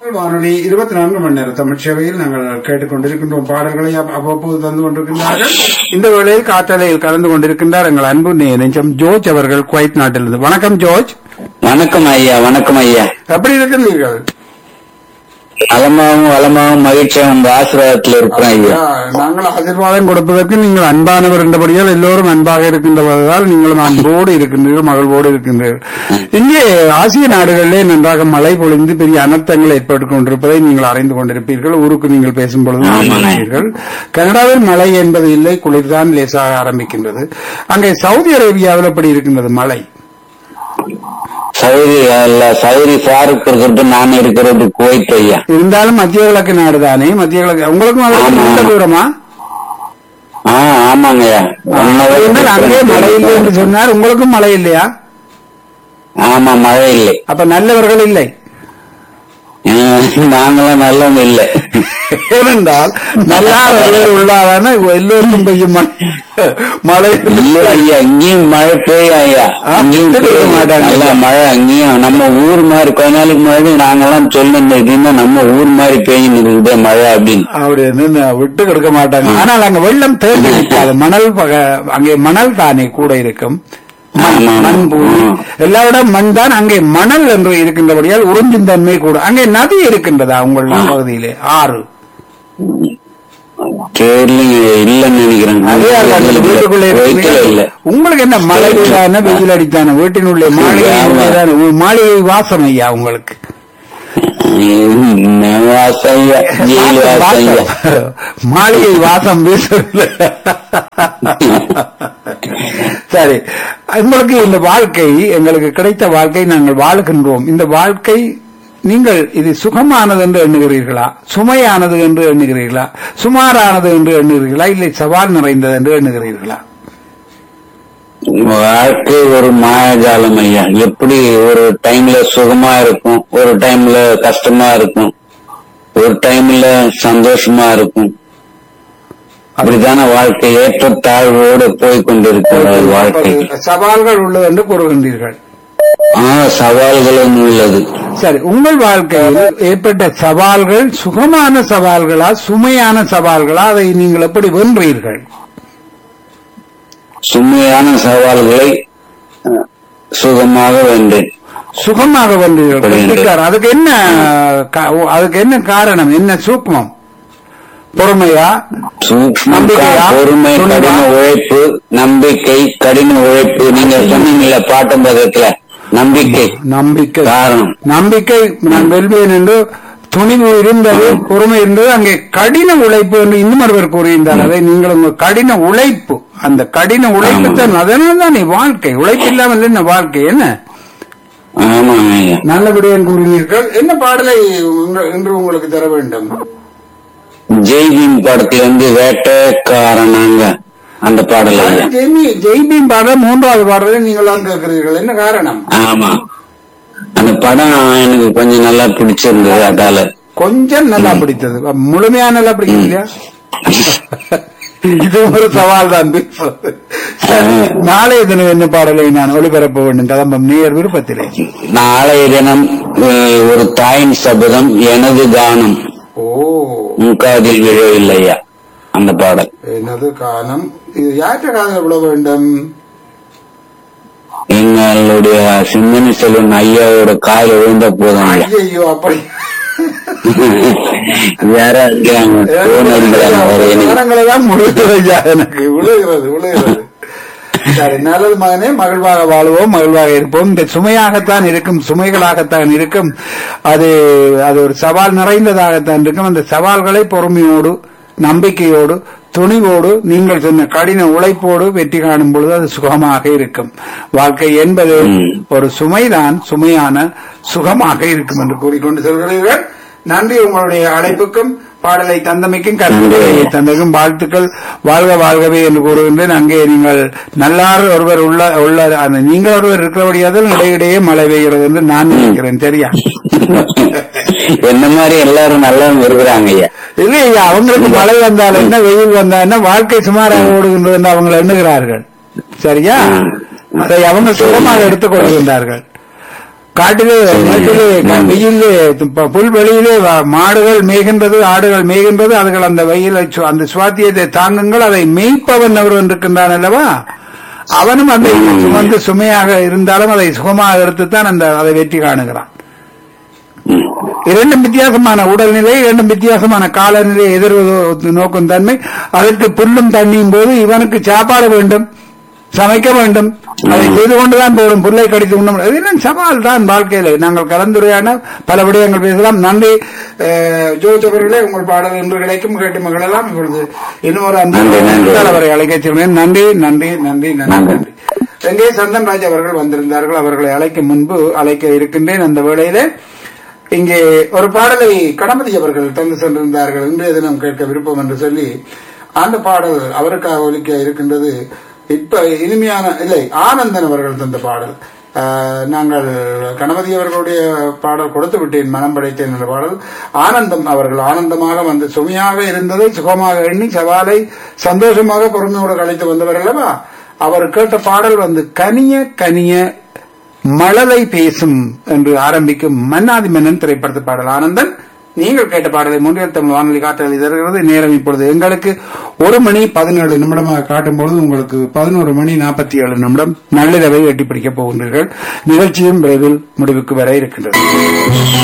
வானொலி இருபத்தி நான்கு மணி நேர தமிழ் சேவையில் நாங்கள் கேட்டுக்கொண்டிருக்கின்றோம் பாடல்களை அப்~ அவ்வப்போது தந்து கொண்டிருக்கின்றார்கள் இந்த வேளையில் காற்றலையில் கலந்து கொண்டிருக்கின்றார் எங்கள் அன்பு நெ- நெஞ்சம் ஜோர்ஜ் அவர்கள் குவைத் நாட்டிலிருந்து வணக்கம் ஜோர்ஜ் வணக்கம் ஐயா வணக்கம் ஐயா எப்படி இருக்கின்றீர்கள் நலமாவும் வளமாவும் மகிழ்ச்சியாவும் உங்க ஆசீர்வாதத்தில் இருக்கிறோம் ஐயா ஆ, நாங்கள் ஆசீர்வாதம் கொடுப்பதற்கு நீங்கள் அன்பானவர் என்றபடியால் எல்லோரும் அன்பாக இருக்கின்றவர்களால் நீங்களும் அன்போடு இருக்கின்றீர்கள் மகிழ்வோடு இருக்கின்றீர்கள் இங்கே ஆசிய நாடுகளிலே நன்றாக மழை பொழிந்து பெரிய அனர்த்தங்கள் ஏற்பட்டுக் கொண்டிருப்பதை நீங்கள் அறிந்து கொண்டிருப்பீர்கள் ஊருக்கு நீங்கள் பேசும் பொழுது ஆமாங்க. அறிந்திருப்பீர்கள். கனடாவில் மழை என்பது இல்லை குளிர்தான் லேசாக ஆரம்பிக்கின்றது அங்கே சவுதி அரேபியாவில் எப்படி இருக்கின்றது மழை சௌரி அல்ல சௌரி ஃபாரூக் இருக்கிறது நான் இருக்கிறது குவைத் ஐயா இருந்தாலும் மத்திய கிழக்கு நாடு தானே மத்திய கிழக்கு உங்களுக்கும் அதற்கு ஆமா. நீண்ட தூரமா ஆ ஆமாங்க ஐயா ஒன் hour என்ன அங்கே மழை இல்லை என்று சொன்னார் உங்களுக்கும் மழை இல்லையா ஆமா மழை இல்லை அப்ப நல்லவர்கள் இல்லை ஆ, நாங்களும் நல்லவங்க இல்லை ஏனென்றால் நல்லாதவர்கள் உள்ளாதான எல்லோருக்கும் பெய்யும் மழை மழை இல்ல ஐயா இங்கேயும் மழை பெய்யும் ஐயா ஆ, இங்கேயும் விட்டுட்டு பெய்யும். மாட்டாங்க. நல்லா மழை அங்கேயும் நம்ம ஊர் மாதிரி கொஞ்ச நாளைக்கு முன்னாடி நாங்கெல்லாம் சொல்லணும் இதுன்னா நம்ம ஊர் மாதிரி பெய்யும் இருக்குது மழை அப்படின்னு அப்படி நின்னு விட்டு கொடுக்க மாட்டாங்க ஆனால் அங்க வெள்ளம் தேங்கி நிற்காது மணல் பக- அங்கே மணல் தானே கூட இருக்கும் மண், ஆமா, ஆமா. மண் பூமி ஆ. எல்லா இடம் மண் தான் அங்கே மணல் என்று இருக்கின்றபடியால் உறிஞ்சும் தன்மை கூட அங்கே நதி இருக்கின்றதா உங்கள் பகுதியிலே ஆறு கேரளிங்க இல்லன்னு நினைக்கிறேன் அதே அல்ல, வீட்டுக்குள்ளே குவைத்துல இல்ல இருக்கீங்க. உங்களுக்கு என்ன மழை தானே வெயில் அடித்தானே வீட்டினுள்ளே மாளிகை ஆமா. தானே. உ- மாளிகை வாசம் ஐயா உங்களுக்கு வாசம் ஐயா ஜெயில் வாசம் ஐயா வாசம். மாளிகை வாசம் வீசவில்லை சரி உங்களுக்கு இந்த வாழ்க்கை எங்களுக்கு கிடைத்த வாழ்க்கை நாங்கள் வாழுகின்றோம் இந்த வாழ்க்கை நீங்கள் இது சுகமானது என்று எண்ணுகிறீர்களா சுமையானது என்று எண்ணுகிறீர்களா சுமாரானது என்று எண்ணுகிறீர்களா இல்லை சவால் நிறைந்தது என்று எண்ணுகிறீர்களா வாழ்க்கை ஒரு மாயஜாலம் ஐயா எப்படி ஒரு டைம்ல சுகமா இருக்கும் ஒரு டைம்ல கஷ்டமா இருக்கும் ஒரு டைம்ல சந்தோஷமா இருக்கும் அப்படித்தான வாழ்க்கை ஏற்ற தாழ்வோடு போய் கொண்டிருக்கிறது வாழ்க்கை சவால்கள் உள்ளது என்று கூறுகின்றீர்கள் ஆ சவால்களும் உள்ளது சரி உங்கள் வாழ்க்கையில் ஏற்பட்ட சவால்கள் சுகமான சவால்களா சுமையான சவால்களா அதை நீங்கள் எப்படி வென்றீர்கள் சுமையான சவால்களை அஹ், சுகமாக வென்றேன் சுகமாக வென்றீர்கள் புரியுது. கெட்டிக்காரன். அதுக்கு என்ன கா- ஓ, அதுக்கு என்ன காரணம் என்ன சூக்மம் பொறுமையா சூக்ஷ்மம், நம்பிக்கையா? பொறுமை துணிவா? கடின உழைப்பு நம்பிக்கை கடின உழைப்பு நீங்க சொன்னீங்கல்ல பாட்டம் பதத்துல நம்பிக்கை நம்பிக்கை காரணம் நம்பிக்கை நான் வெல்வேன் என்று துணிவு இருந்தது பொறுமை இருந்தது அங்கே கடின உழைப்பு என்று இன்னும் ஒருவர் கூறியிருந்தார் அதை நீங்கள் உங்க கடின உழைப்பு அந்த கடின உழைப்பு தான் அதனால தான் வாழ்க்கை உழைப்பு இல்லாமல் என்ன வாழ்க்கை என்ன ஆமாங்க ஐயா நல்லபடியாக கூறினீர்கள் என்ன பாடலை உங்க- இன்று உங்களுக்கு தர வேண்டும் ஜெய்பீம் படத்துல இருந்து வேட்டைக்காரனாங்க அந்த பாடல் ஐயா ஜெய்மி ஜெய்பீம் பாடல் மூன்றாவது பாடலை நீங்கள் தான் கேட்கிறீர்கள் என்ன காரணம் ஆமா அந்த படம் எனக்கு கொஞ்சம் நல்லா பிடிச்சிருந்தது அதால கொஞ்சம் நல்லா பிடித்தது முழுமையா நல்லா பிடிக்கும் இல்லையா இது ஒரு சவால் தான் சரி, நாளைய தினம் என்ன பாடலை நான் ஒளிபரப்ப வேண்டும் கதம்பம் நேர் விருப்பத்திலே நாளைய தினம் அஹ், ஒரு தாயின் சபதம் எனது கானம் ஓ முக்காதில் விழவில்லையா அந்த பாடல் எனது காலம் இது யாற்ற காதல் விட வேண்டும் எங்களுடைய சிந்தனை செல்வன் ஐயாவோட கால் விழுந்த போதும் ஐயா ஐயோ அப்படி யாரா இருக்காங்க போன் அடிக்கிறாங்க வேற எனக்கு காலங்களை தான் முழுகிறது ஐயா எனக்கு விழுகிறது விழுகிறது சரி நல்லது மகனே மகிழ்வாக வாழ்வோம் மகிழ்வாக இருப்போம் இந்த சுமையாகத்தான் இருக்கும் சுமைகளாகத்தான் இருக்கும் அது அது ஒரு சவால் நிறைந்ததாகத்தான் இருக்கும் அந்த சவால்களை பொறுமையோடு நம்பிக்கையோடு துணிவோடு நீங்கள் சொன்ன கடின உழைப்போடு வெற்றி காணும் பொழுது அது சுகமாக இருக்கும் வாழ்க்கை என்பது ம். ஒரு சுமைதான் சுமையான சுகமாக இருக்கும் என்று கூறிக்கொண்டு சொல்கிறீர்கள் நன்றி உங்களுடைய அழைப்புக்கும் பாடலை தந்தமைக்கும் கருத்துக்களை தந்தமைக்கும் வாழ்த்துக்கள் வாழ்க வாழ்கவே என்று கூறுகின்றேன் அங்கே நீங்கள் நல்லார் ஒருவர் உள்ள உள்ள அந்த நீங்கள் ஒருவர் இருக்கிறபடியாதான் இடையிடையே மழை பெய்கிறது என்று நான் நினைக்கிறேன் சரியா என்ன மாதிரி எல்லாரும் நல்லா இருக்கிறாங்க ஐயா இல்லையா அவங்களுக்கு மழை வந்தால் என்ன வெயில் வந்தா என்ன வாழ்க்கை சுமாராக ஓடுகின்றது என்று அவங்க எண்ணுகிறார்கள் சரியா அதை அவங்க சுகமாக எடுத்துக் கொள்கின்றார்கள் காட்டிலே மேட்டிலே வெயிலே ப- புல்வெளியிலே வ- மாடுகள் மேய்கின்றது ஆடுகள் மேய்கின்றது அதுகள் அந்த வெயிலை சு- அந்த சுவாத்தியத்தை தாங்குங்கள் அதை மேய்ப்பவன் ஒருவன் இருக்கின்றான் அல்லவா அவனும் அந்த சுமந்து சுமையாக இருந்தாலும் அதை சுகமாக எடுத்துத்தான் அந்த அதை வெற்றி காணுகிறான் இரண்டும் வித்தியாசமான உடல்நிலை இரண்டும் வித்தியாசமான காலநிலை எதிர் நோக்கும் தன்மை அதற்கு புல்லும் தண்ணியும் போது இவனுக்கு சாப்பாடு வேண்டும் சமைக்க வேண்டும் அதை செய்து கொண்டுதான் போடும் புல்லை கடித்து உண்ண முடியும். இதெல்லாம் சவால் தான் வாழ்க்கையில நாங்கள் கலந்துரையான பல விடயங்கள் பேசலாம் நன்றி அஹ், ஜோதிச் அவர்களே உங்கள் பாடல் என்று கிடைக்கும் கேட்டு மகளெல்லாம் இப்பொழுது இன்னும் ஒரு அந்த நன்றி, நன்றி. அவரை அழைக்க சொல்கிறேன் நன்றி நன்றி நன்றி நன்றி நன்றி எங்கே சந்தன்ராஜ் அவர்கள் வந்திருந்தார்கள் அவர்களை அழைக்கும் முன்பு அழைக்க இருக்கின்றேன் அந்த வேளையிலே இங்கே ஒரு பாடலை கணபதி அவர்கள் தந்து சென்றிருந்தார்கள் இன்றைய தினம் கேட்க விருப்பம் என்று சொல்லி அந்த பாடல் அவருக்காக ஒலிக்க இருக்கின்றது இப்ப இனிமையான இல்லை ஆனந்தன் அவர்கள் தந்த பாடல் ஆஹ், நாங்கள் கணபதி அவர்களுடைய பாடல் கொடுத்து விட்டேன் மனம் படைத்தேன் என்ற பாடல் ஆனந்தம் அவர்கள் ஆனந்தமாக வந்து சுமையாக இருந்ததை சுகமாக எண்ணி சவாலை சந்தோஷமாக பொறுமையோடு கழித்து வந்தவர் அல்லவா அவர் கேட்ட பாடல் வந்து கனிய கனிய மழலை பேசும் என்று ஆரம்பிக்கும் மன்னாதி மன்னன் திரைப்படத்து பாடல் ஆனந்தன் நீங்கள் கேட்ட பாடலை முன்னில் தமிழ் வானொலி காற்றல் தருகிறது நேரம் இப்பொழுது எங்களுக்கு ஒரு மணி பதினேழு நிமிடமாக காட்டும் பொழுது உங்களுக்கு பதினோரு மணி நாற்பத்தி ஏழு நிமிடம் நள்ளிரவை எட்டி பிடிக்கப் போகின்றீர்கள் நிகழ்ச்சியும் விரைவில் முடிவுக்கு வர இருக்கின்றது